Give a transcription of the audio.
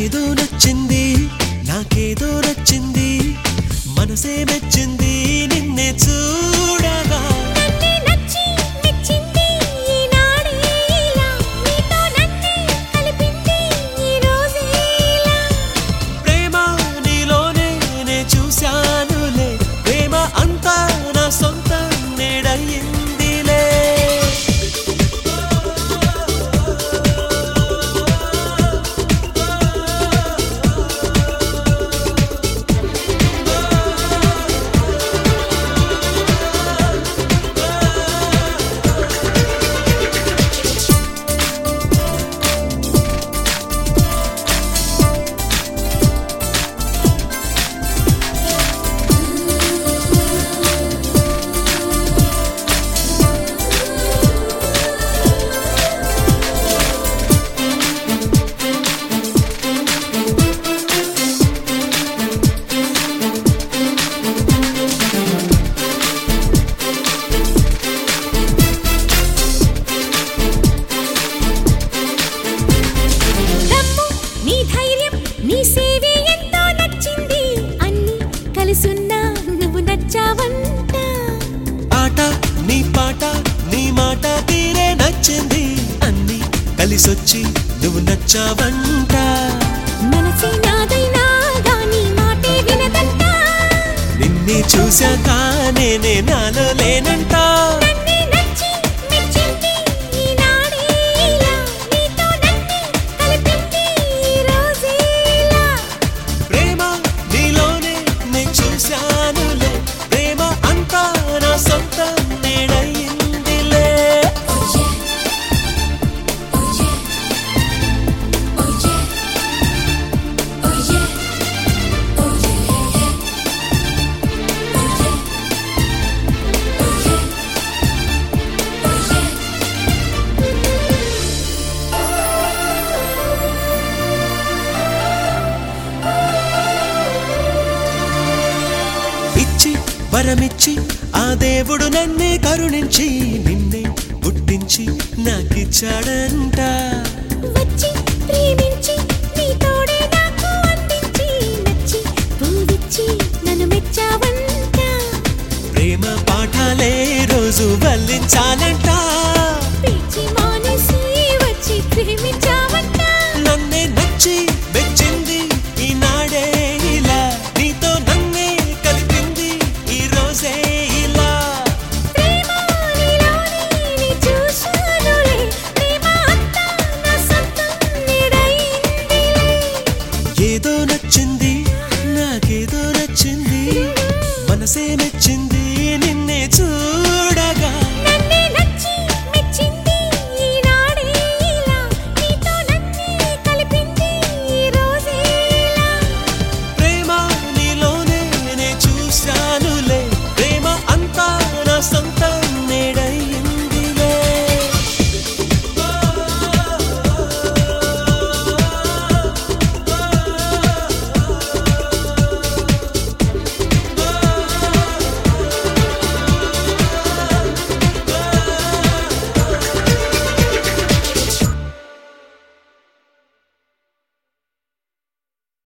ఏదో నచ్చింది నాకేదో నచ్చింది మనసే మెచ్చింది నిన్నే చూడగా నన్నే నచ్చి మెచ్చింది ఈనాడే ఇలా నీతో నన్నే కలిపింది ఈ రోజే ఇలా ప్రేమ నీలోనే నే చూశానులే ప్రేమ అంతా నా సొంత నేడయిందిలే దమ్ము నీ ధైర్యం నీ సేవే ఎంతో నచ్చింది అన్ని కలుసున్నా నువ్వు నచ్చావంట ఆట నీ పాట నీ మాట తీరే నచ్చింది అన్ని కలిసొచ్చి నువ్వు నచ్చావంట మనసే నాదైనా గాని మాటే వినదంట నిన్నే చూశాక నేనే నాలో లేనంట నన్నే నచ్చి మెచ్చింది ఈనాడే ఇలా నీతో నన్నే కలిపింది ఈ రోజే ఇలా ప్రేమ నీలోనే నే చూశానులే ప్రేమ అంతా నా సొంత నేడయిందిలే ఇచ్చి వరమిచ్చి ఆ దేవుడు నన్నే కరుణించి నిన్నే పుట్టించి నాకిచ్చాడంట వచ్చి ప్రేమించి నీ తోడే నాకు అందించి నచ్చి పూవిచ్చి నన్ను మెచ్చావంట ప్రేమ పాఠాలే రోజు వల్లించాలంట పిచ్చి మానేసి వచ్చి ప్రేమించావంట నన్నే నచ్చి మెచ్చింది ఈనాడే ఇలా నీతో నన్నే కలిపింది ఈ రోజే ఇలా ప్రేమ నీలోనే నీ చూశానులే ప్రేమ అంతా నా సొంతం నీడయిందిలే ఏదో నచ్చింది నాకేదో నచ్చింది మనసే మెచ్చింది నిన్నే చూ